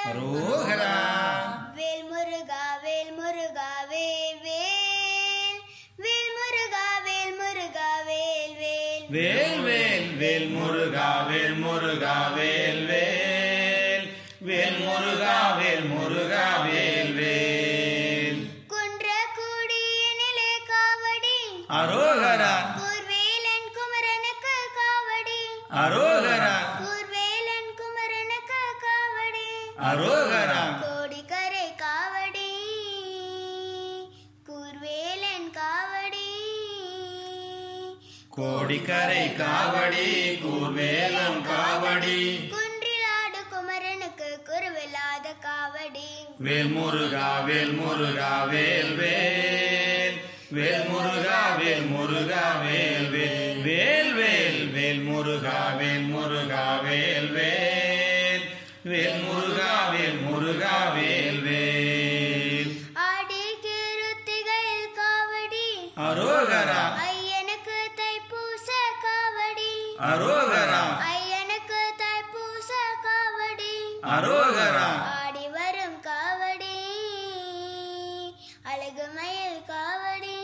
அரோகரா வேல் முருகா வேல் முருகா வேல் வேல் வேல் முருகா வேல் முருகா வேல் வேல் வேல் வேல் வேல் முருகா வேல் முருகா வேல் வேல் வேல் முருகா வேல் முருகா வேல் வேல் குன்ற கூடியனிலே காவடி அரோகரா கூர்வேலன் குமரனுக்கு காவடி அரோகரா கூர்வேலன் குமரனுக்கு காவடி அரோகரா கோடிக்கரை காவடி கூர்வேலன் காவடி கோடிக்கரை காவடி கூர்வேலம் காவடி குன்றிலாடு குமரனுக்கு குருவில்லாத காவடி வேல் முருகா வேல் முருகா வேல் வேல் வேல் முருகா வேல் முருகா வேல் வேல் வேல் வேல் வேல் முருகா வேல் முருகா வேல் வேல் வேல் முருகா வேல் முருகா வேல் வேல் ஆடி கிருத்திகையில் காவடி அரோகரா ஐயனுக்கு தைப்பூச காவடி அரோகரா ஐயனுக்கு தைப்பூச காவடி அரோகரா ஆடி வரும் காவடி அழகு மயில் காவடி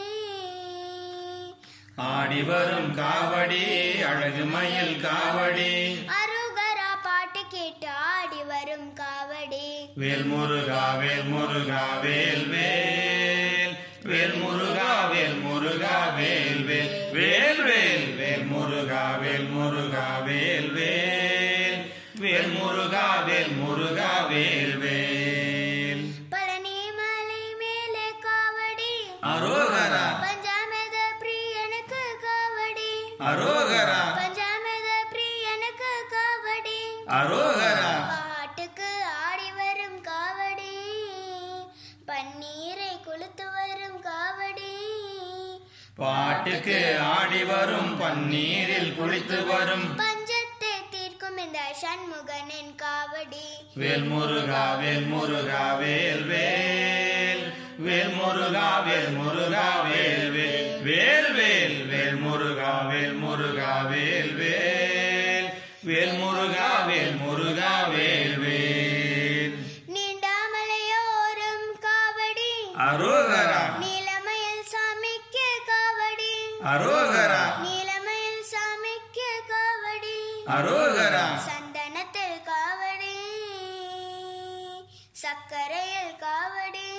ஆடி வரும் காவடி அழகு மயில் காவடி அருகரா பாட்டு கேட்டு ஆடி வரும் காவடி வேல் முருகா வேல் முருகா வேல் வேல் வேல் முருகா வேல் முருகா வேல் வேல் வேல் வேல் வேல் முருகா வேல் முருகா வேல் வேல் வேல் முருகா வேல் முருகா வேல் வேல் பழனி மலை மேலே காவடி அரோகரா பஞ்சாமித பிரியனுக்கு காவடி அரோகரா பஞ்சாமித பிரியனுக்கு காவடி அரோகரா பாட்டுக்கு ஆடி வரும் காவடி பன்னீரை கொளுத்து வரும் காவடி பாட்டுக்கு ஆடி வரும் பன்னீரில் குளித்து வரும் பஞ்சத்தை தீர்க்கும் இந்த சண்முகனின் காவடி வேல் முருகா வேல் முருகா வேல் வேல் வேல் முருகா வேல் முருகா வேல் வேல் வேல் வேல் வேல் முருகா வேல் முருகா வேல் வேல் வேல் முருகா வேல் முருகா வேல் வேல் நீண்டாமலையோரும் காவடி அரோகரா நீலமயில் சாமிக்கு காவடி அரோகரா நீலமயில் சாமிக்கு காவடி அரோகரா சந்தனத்தில் காவடி சக்கரையில் காவடி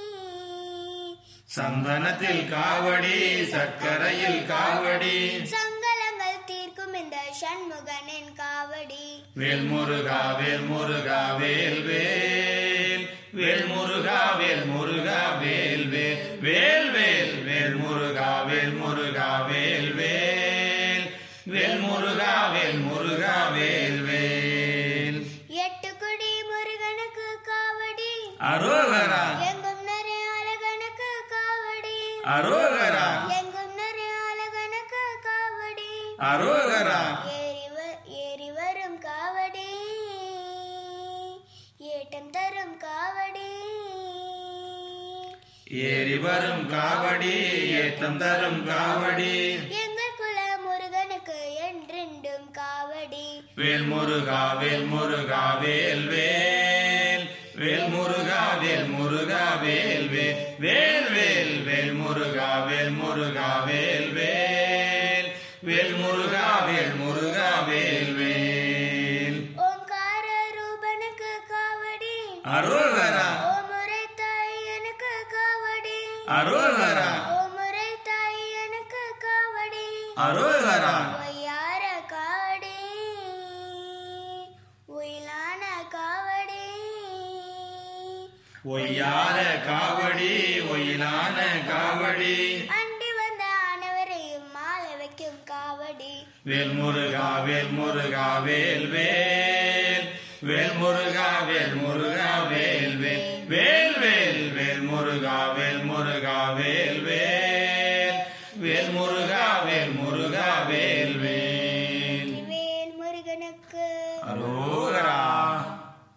சந்தனத்தில் காவடி சர்க்கரையில் காவடி சங்கலங்கள் தீர்க்கும் இந்த சண்முகனின் காவடி வேல் முருகா வேல் முருகா வேல் வேல் வேல் முருகா வேல் முருகா வேல் வேல் வேல் வேல் வேல் முருகா வேல் முருகா வேல் வேல் வேல் முருகா வேல் முருகா வேல் வேல் எட்டு குடி முருகனுக்கு காவடி அரோகரா எங்கும் நிறைய அழகனுக்கு காவடி அரோகரா எங்கும் நிறைய அழகனுக்கு காவடி அரோகரா ஏறி வ- ஏறி வரும் காவடி ஏட்டம் தரும் காவடி ஏறி வரும் காவடி ஏற்றம் தரும் காவடி எங்கள் குல முருகனுக்கு என்றென்றும் காவடி வேல் முருகா வேல் முருகா வேல் வேல் வேல் முருகா வேல் முருகா வேல் வேல் வேல் வேல் வேல் முருகா வேல் முருகா வேல் வேல் வேல் முருகா வேல் முருகா வேல் வேல் ஓம்கார ரூபனுக்கு காவடி அரோகரா ஓமுறை தாயனுக்கு காவடி அரோகரா ஓமுறை தாயனுக்கு காவடி அரோகரா ஒய்யார காவடி உயிலான காவடி ஒய்யார காவடி ஒயிலான காவடி அண்டி வந்த அனைவரையும் மாலை வைக்கும் காவடி வேல் முருகா வேல் முருகா வேல் வேல் வேல் முருகா வேல் முருகா வேல் வேல் வேல் வேல் வேல் முருகா வேல் முருகா வேல்